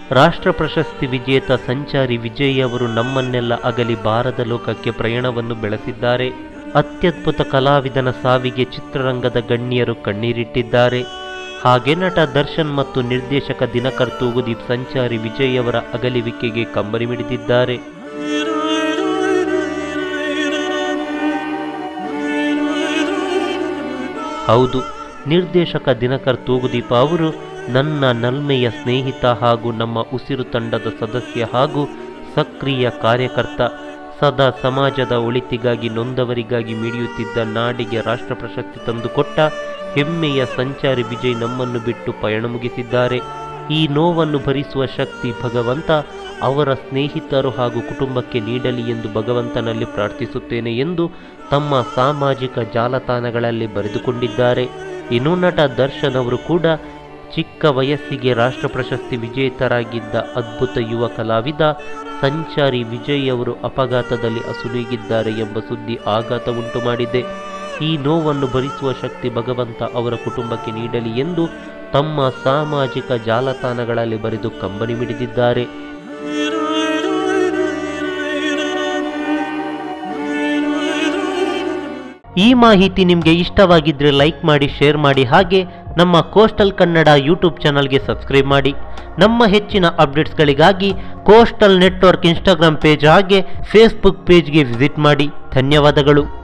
ರಾಷ್ಟ್ರ ಪ್ರಶಸ್ತಿ ವಿಜೇತ ಸಂಚಾರಿ ವಿಜಯ್ ಅವರು ನಮ್ಮನ್ನೆಲ್ಲ ಅಗಲಿ ಬಾರದ ಲೋಕಕ್ಕೆ ಪ್ರಯಾಣವನ್ನು ಬೆಳೆಸಿದ್ದಾರೆ ಅತ್ಯದ್ಭುತ ಕಲಾವಿದನ ಸಾವಿಗೆ ಚಿತ್ರರಂಗದ ಗಣ್ಯರು ಕಣ್ಣೀರಿಟ್ಟಿದ್ದಾರೆ ಹಾಗೆ ನಟ ದರ್ಶನ್ ಮತ್ತು ನಿರ್ದೇಶಕ ದಿನಕರ್ ತೂಗುದೀಪ್ ಸಂಚಾರಿ ವಿಜಯ್ ಅವರ ಅಗಲಿವಿಕೆಗೆ ಕಂಬನಿ ಮಿಡಿದಿದ್ದಾರೆ ಹೌದು ನಿರ್ದೇಶಕ ದಿನಕರ್ ತೂಗುದೀಪ ಅವರು ನನ್ನ ನಲ್ಮೆಯ ಸ್ನೇಹಿತ ಹಾಗೂ ನಮ್ಮ ಉಸಿರು ತಂಡದ ಸದಸ್ಯ ಹಾಗೂ ಸಕ್ರಿಯ ಕಾರ್ಯಕರ್ತ ಸದಾ ಸಮಾಜದ ಒಳಿತಿಗಾಗಿ ನೊಂದವರಿಗಾಗಿ ಮಿಡಿಯುತ್ತಿದ್ದ ನಾಡಿಗೆ ರಾಷ್ಟ್ರ ಪ್ರಶಸ್ತಿ ತಂದುಕೊಟ್ಟ ಹೆಮ್ಮೆಯ ಸಂಚಾರಿ ವಿಜಯ್ ನಮ್ಮನ್ನು ಬಿಟ್ಟು ಪಯಣ ಮುಗಿಸಿದ್ದಾರೆ ಈ ನೋವನ್ನು ಭರಿಸುವ ಶಕ್ತಿ ಭಗವಂತ ಅವರ ಸ್ನೇಹಿತರು ಹಾಗೂ ಕುಟುಂಬಕ್ಕೆ ನೀಡಲಿ ಎಂದು ಭಗವಂತನಲ್ಲಿ ಪ್ರಾರ್ಥಿಸುತ್ತೇನೆ ಎಂದು ತಮ್ಮ ಸಾಮಾಜಿಕ ಜಾಲತಾಣಗಳಲ್ಲಿ ಬರೆದುಕೊಂಡಿದ್ದಾರೆ ಇನ್ನು ನಟ ದರ್ಶನ್ ಅವರು ಕೂಡ ಚಿಕ್ಕ ವಯಸ್ಸಿಗೆ ರಾಷ್ಟ್ರ ಪ್ರಶಸ್ತಿ ವಿಜೇತರಾಗಿದ್ದ ಅದ್ಭುತ ಯುವ ಕಲಾವಿದ ಸಂಚಾರಿ ವಿಜಯ್ ಅವರು ಅಪಘಾತದಲ್ಲಿ ಅಸುನೀಗಿದ್ದಾರೆ ಎಂಬ ಸುದ್ದಿ ಆಘಾತ ಉಂಟು ಮಾಡಿದೆ ಈ ನೋವನ್ನು ಭರಿಸುವ ಶಕ್ತಿ ಭಗವಂತ ಅವರ ಕುಟುಂಬಕ್ಕೆ ನೀಡಲಿ ಎಂದು ತಮ್ಮ ಸಾಮಾಜಿಕ ಜಾಲತಾಣಗಳಲ್ಲಿ ಬರೆದು ಕಂಬನಿ ಮಿಡಿದಿದ್ದಾರೆ ಈ ಮಾಹಿತಿ ನಿಮಗೆ ಇಷ್ಟವಾಗಿದ್ದರೆ ಲೈಕ್ ಮಾಡಿ ಶೇರ್ ಮಾಡಿ ಹಾಗೆ ನಮ್ಮ ಕೋಸ್ಟಲ್ ಕನ್ನಡ ಯೂಟ್ಯೂಬ್ ಚಾನಲ್ಗೆ ಸಬ್ಸ್ಕ್ರೈಬ್ ಮಾಡಿ ನಮ್ಮ ಹೆಚ್ಚಿನ ಅಪ್ಡೇಟ್ಸ್ಗಳಿಗಾಗಿ ಕೋಸ್ಟಲ್ ನೆಟ್ವರ್ಕ್ ಇನ್ಸ್ಟಾಗ್ರಾಮ್ ಪೇಜ್ ಹಾಗೆ ಫೇಸ್ಬುಕ್ ಪೇಜ್ಗೆ ವಿಸಿಟ್ ಮಾಡಿ ಧನ್ಯವಾದಗಳು